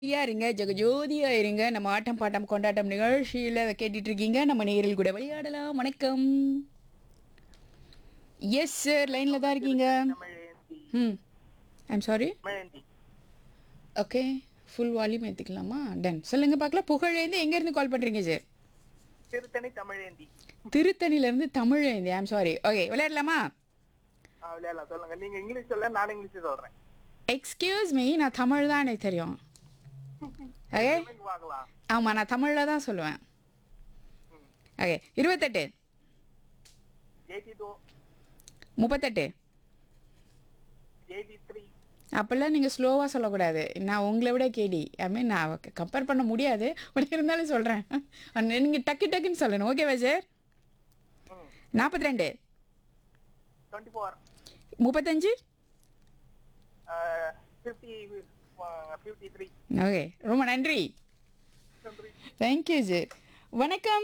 ஜாலியா இருங்க ஜெகஜோதியா இருங்க நம்ம ஆட்டம் பாட்டம் கொண்டாட்டம் நிகழ்ச்சியில கேட்டுட்டு இருக்கீங்க நம்ம நேரில் கூட விளையாடலாம் வணக்கம் எஸ் சார் லைன்ல தான் இருக்கீங்க ம் I'm sorry Thamizhendhi okay full volume ஏற்றிக்கலாமா டன் சொல்லுங்க பார்க்கலாம் புகழேந்து எங்கேருந்து கால் பண்ணுறீங்க சார் திருத்தணி தமிழேந்தி திருத்தணிலேருந்து தமிழேந்தி ஐம் சாரி ஓகே விளையாடலாமா ஆ, விளையாடலாம் சொல்லுங்க நீங்க இங்கிலீஷ் சொல்ல நான் இங்கிலீஷ் சொல்றேன் எக்ஸ்கியூஸ் மீ நான் தமிழ் தான் எனக்கு தெரியும் ஓகே தமிழ் பார்க்கலாம் ஆமாம் நான் தமிழில் தான் சொல்லுவேன் ஓகே இருபத்தெட்டு எயிட்டி டூ முப்பத்தெட்டு எயிட்டி த்ரீ அப்போல்லாம் நீங்கள் ஸ்லோவாக சொல்லக்கூடாது நான் உங்களை விட கேடி ஐ மீன் நான் கம்பேர் பண்ண முடியாது பட் இருந்தாலும் சொல்கிறேன் நீங்கள் டக்கு டக்குன்னு சொல்லணும் ஓகேவா சார் நாற்பத்தி ரெண்டு டுவெண்ட்டி ஃபோர் முப்பத்தஞ்சு ஃபிஃப்டி ஃபிஃப்டி த்ரீ ஓகே ரொம்ப நன்றி தேங்க்யூ சார் வணக்கம்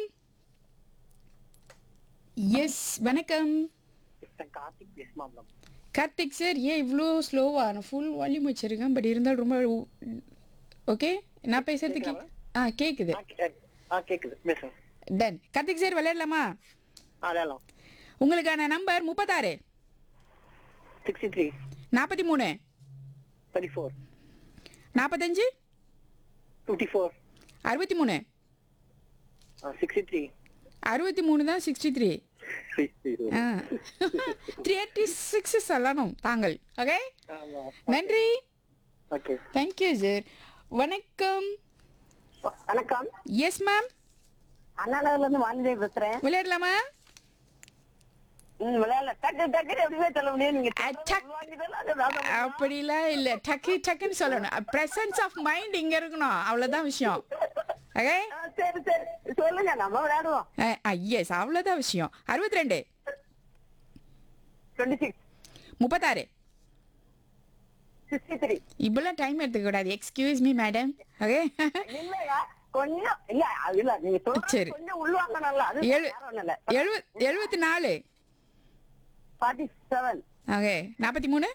எஸ் வணக்கம் கார்த்திக் பேசுமாம் கார்த்திக் சார் ஏன் இவ்வளோ ஸ்லோவாக நான் ஃபுல் வால்யூம் வச்சுருக்கேன் பட் இருந்தாலும் ரொம்ப ஓகே நான் பேசுறது கே ஆ கேட்குது ஆ கேக்குது பேசுங்க டன் கார்த்திக் சார் விளையாடலாமா ஆ விளையாடலாம் உங்களுக்கான நம்பர் முப்பத்தாறு சிக்ஸ்டி த்ரீ நாற்பத்தி மூணு தேர்ட்டி ஃபோர் நாற்பத்தஞ்சு ஃபிஃப்டி ஃபோர் அறுபத்தி மூணு சிக்ஸ்டி த்ரீ அறுபத்தி மூணு தான் சிக்ஸ்டி த்ரீ ஆ த்ரீ எயிட்டி சிக்ஸ் சொல்லணும் தாங்கள் ஓகே நன்றி ஓகே தேங்க்யூ சார் வணக்கம் வணக்கம் எஸ் மேம் அண்ணா நகர்ல இருந்து வாணிதே பேசுறேன் விளையாடலாமா ம், விளையாடல டக்கு டக்கு எப்படிமே சொல்ல முடியும் நீங்க அ, டக். வாங்கிட்டா அது நான் சொல்ல அப்படிலாம் இல்லை டக்கு டக்குன்னு சொல்லணும் ப்ரெசன்ஸ் ஆஃப் மைண்ட் இங்கே இருக்கணும் அவ்வளோதான் விஷயம் ஓகே ஆ, சரி சரி சொல்லுங்க நம்ம விளையாடுவோம் எஸ் அவ்வளோதான் விஷயம் அறுபத்தி ரெண்டு டுவெண்ட்டி சிக்ஸ் முப்பத்தாறு சிக்ஸ்டி த்ரீ இப்பெல்லாம் டைம் எடுத்துக்க கூடாது எக்ஸ்கியூஸ் மீ மேடம் ஓகே இல்லையா கொஞ்சம் இல்ல அது இல்ல நீங்க சொல்றது சரி. கொஞ்சம் உள்வாங்க நல்லா அது எழு வேற ஒண்ணும் இல்ல எழுபத் எழுபத்தி நாலு ஃபார்ட்டி செவன் ஓகே நாற்பத்தி மூணு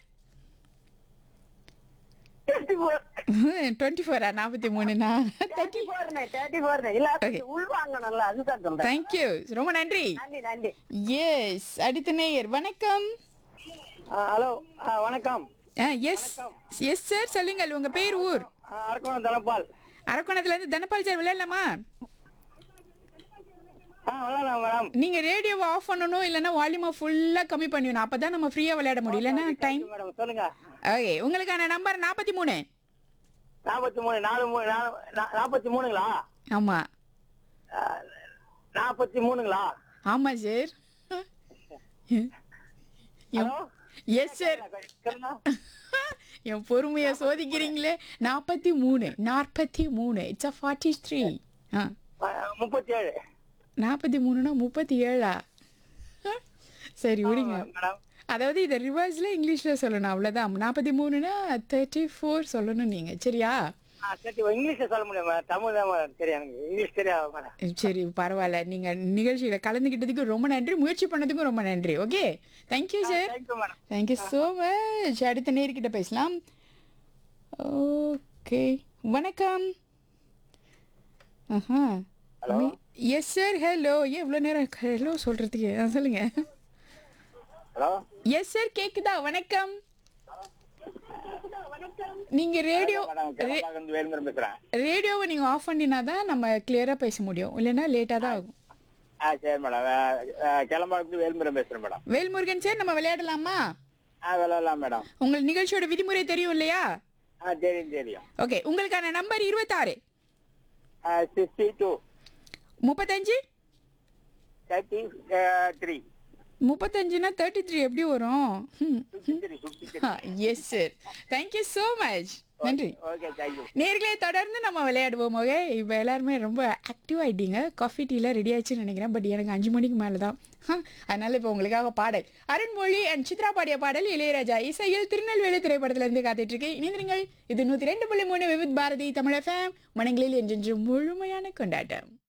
தேர்ட்டி ஃபோர் டுவெண்ட்டி ஃபோரா நாற்பத்தி மூணுண்ணா தேர்ட்டி ஃபோர்னே தேர்ட்டி ஃபோர்னே இல்ல Okay. உள்வாங்க நல்லா அதுதான் சொல்றேன் தேங்க்யூ ரொம்ப நன்றி நன்றி நன்றி எஸ் அடுத்த நேயர் வணக்கம் ஹலோ வணக்கம் எஸ் எஸ் சார் சொல்லுங்கள் உங்க பேர் ஊர் அரக்கோணம் தனபால் அரக்கோணத்துல இருந்து தனபால் சார் விளையாடலாமா ஆ விளையாடலாம் மேடம் நீங்க ரேடியோவை ஆஃப் பண்ணணும் இல்லைன்னா வால்யூமை ஃபுல்லா கம்மி பண்ணிடணும் அப்பதான் நம்ம ஃப்ரீயா விளையாட முடியும் இல்லைன்னா டைம் மேடம் சொல்லுங்க ஓகே உங்களுக்கான நம்பர் நாற்பத்தி மூணு நாற்பத்தி மூணு நாலு மூணு நாற்பத்தி மூணுங்களா ஆமா நாற்பத்தி மூணுங்களா ஆமா சார் ஹலோ எஸ் சார் சொல்லுங்க என் பொறுமையை சோதிக்கிறீங்களே நாற்பத்தி மூணு நாற்பத்தி மூணு இட்ஸ் அ ஃபார்ட்டி த்ரீ ஆ முப்பத்தி ஏழு நாற்பத்தி மூணுனா முப்பத்தி ஏழா சரி விடுங்க மேடம் அதாவது இதை ரிவர்ஸில் இங்கிலீஷில் சொல்லணும் அவ்வளோதான் நாற்பத்தி மூணுனா தேர்ட்டி ஃபோர் சொல்லணும் நீங்கள் சரியா ஆ சரி இங்கிலீஷ்ல சொல்ல முடியும் மேடம் தமிழ் தான் மேடம் தெரியும் எனக்கு இங்கிலீஷ் தெரியாது மேடம் சரி பரவாயில்ல நீங்கள் நிகழ்ச்சியில் கலந்துக்கிட்டதுக்கு ரொம்ப நன்றி முயற்சி பண்ணதுக்கும் ரொம்ப நன்றி okay thank you sir thank you madam thank you so much அடுத்த நேர்கிட்ட பேசலாம் ஓகே வணக்கம் ஆஹா எஸ் சார் ஹலோ ஏன் இவ்வளோ நேரம் ஹலோ சொல்கிறதுக்கு ஆ சொல்லுங்கள் ஹலோ எஸ் சார் கேக்குதா வணக்கம் நீங்க ரேடியோ மேடம் கிளம்பாக இருந்து வேலுமரம் பேசுறேன் ரேடியோவை நீங்க ஆஃப் பண்ணினா தான் நம்ம கிளியரா பேச முடியும் இல்லைன்னா லேட்டா தான் ஆகும் ஆ சரி மேடம் கிளம்பாக இருந்து வேலுமரம் பேசுறேன் மேடம் வேல்முருகன் சார் நம்ம விளையாடலாமா ஆ விளையாடலாம் மேடம் உங்களுக்கு நிகழ்ச்சியோட விதிமுறை தெரியும் இல்லையா ஆ தெரியும் தெரியும் ஓகே உங்களுக்கான நம்பர் இருபத்தாறு சிக்ஸ்டி டூ முப்பத்தஞ்சு தேர்ட்டி த்ரீ முப்பத்தஞ்சுனா தேர்ட்டி த்ரீ எப்படி வரும் fifty three fifty three yes sir thank you so much நன்றி ஓகே தேங்க்யூ நேர்களே தொடர்ந்து நம்ம விளையாடுவோம் ஓகே இப்போ எல்லாருமே ரொம்ப ஆக்டிவ் ஆகிட்டீங்க காஃபி டீலாம் ரெடி ஆயிடுச்சுன்னு நினைக்கிறேன் பட் எனக்கு அஞ்சு மணிக்கு மேலே தான் அதனால இப்போ உங்களுக்காக பாடல் அருண்மொழி அண்ட் சித்ரா பாடிய பாடல் இளையராஜா இசையில் திருநெல்வேலி திரைப்படத்துல இருந்து காத்துட்டு இருக்கு இணைந்திருங்கள் இது நூற்றி ரெண்டு புள்ளி மூணு விவித் பாரதி தமிழ் எஃப்எம் மனங்களில் என்றென்று முழுமையான கொண்டாட்டம்